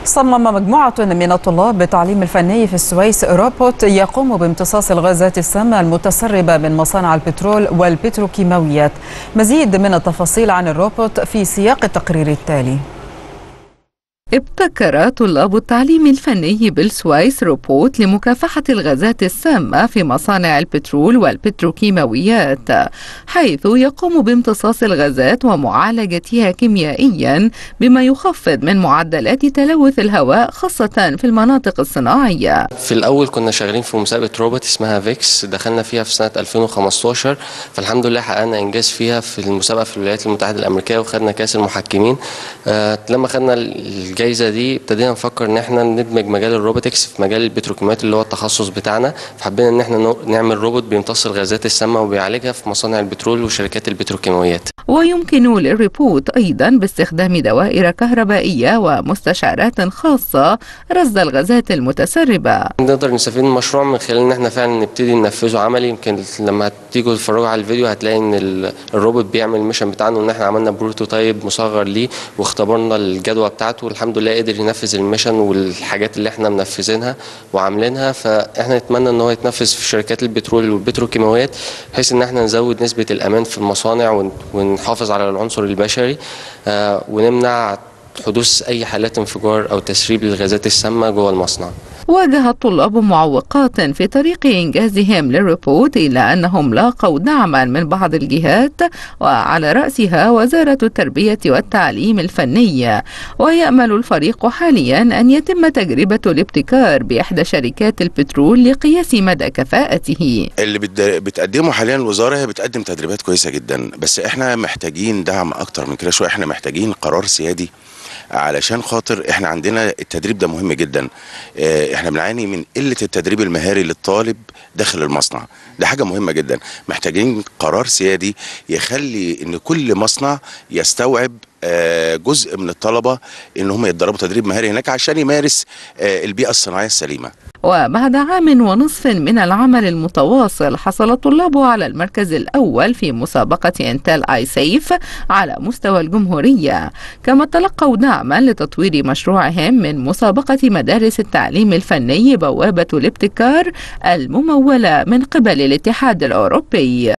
صمم مجموعة من الطلاب بالتعليم الفني في السويس روبوت يقوم بامتصاص الغازات السامة المتسربة من مصانع البترول والبتروكيماويات مزيد من التفاصيل عن الروبوت في سياق التقرير التالي ابتكر طلاب التعليم الفني بالسويس روبوت لمكافحة الغازات السامة في مصانع البترول والبتروكيماويات حيث يقوم بامتصاص الغازات ومعالجتها كيميائيا بما يخفض من معدلات تلوث الهواء خاصة في المناطق الصناعية في الأول كنا شغالين في مسابقة روبوت اسمها فيكس دخلنا فيها في سنة 2015 فالحمد لله حققنا إنجاز فيها في المسابقة في الولايات المتحدة الأمريكية وخدنا كأس المحكمين آه لما خدنا الجائزه دي ابتدينا نفكر ان احنا ندمج مجال الروبوتكس في مجال البتروكيماويات اللي هو التخصص بتاعنا فحبينا ان احنا نعمل روبوت بيمتص الغازات السامه وبيعالجها في مصانع البترول وشركات البتروكيماويات ويمكن للريبوت ايضا باستخدام دوائر كهربائيه ومستشعرات خاصه رصد الغازات المتسربه نقدر نستفيد من المشروع من خلال ان احنا فعلا نبتدي ننفذه عملي يمكن لما تيجوا تتفرجوا على الفيديو هتلاقي ان الروبوت بيعمل الميشن بتاعنا وان احنا عملنا بروتوتايب مصغر ليه واختبرنا الجدوى بتاعته والحمد لله قدر ينفذ الميشن والحاجات اللي احنا منفذينها وعاملينها فاحنا نتمنى ان هو يتنفذ في شركات البترول والبتروكيماويات بحيث ان احنا نزود نسبه الامان في المصانع ونحافظ على العنصر البشري آه ونمنع حدوث اي حالات انفجار او تسريب للغازات السامه جوه المصنع واجه الطلاب معوقات في طريق إنجازهم للريبوت إلا أنهم لاقوا دعما من بعض الجهات وعلى رأسها وزارة التربية والتعليم الفني ويأمل الفريق حاليا أن يتم تجربة الابتكار بإحدى شركات البترول لقياس مدى كفاءته اللي بتقدمه حاليا الوزارة هي بتقدم تدريبات كويسة جدا بس احنا محتاجين دعم أكتر من كده شوية احنا محتاجين قرار سيادي علشان خاطر احنا عندنا التدريب ده مهم جدا احنا بنعاني من قله التدريب المهاري للطالب داخل المصنع ده حاجه مهمه جدا محتاجين قرار سيادي يخلي ان كل مصنع يستوعب جزء من الطلبه ان هم يتدربوا تدريب مهاري هناك عشان يمارس البيئه الصناعيه السليمه وبعد عام ونصف من العمل المتواصل حصل الطلاب على المركز الأول في مسابقة انتل آي سيف على مستوى الجمهورية كما تلقوا دعما لتطوير مشروعهم من مسابقة مدارس التعليم الفني بوابة الابتكار الممولة من قبل الاتحاد الأوروبي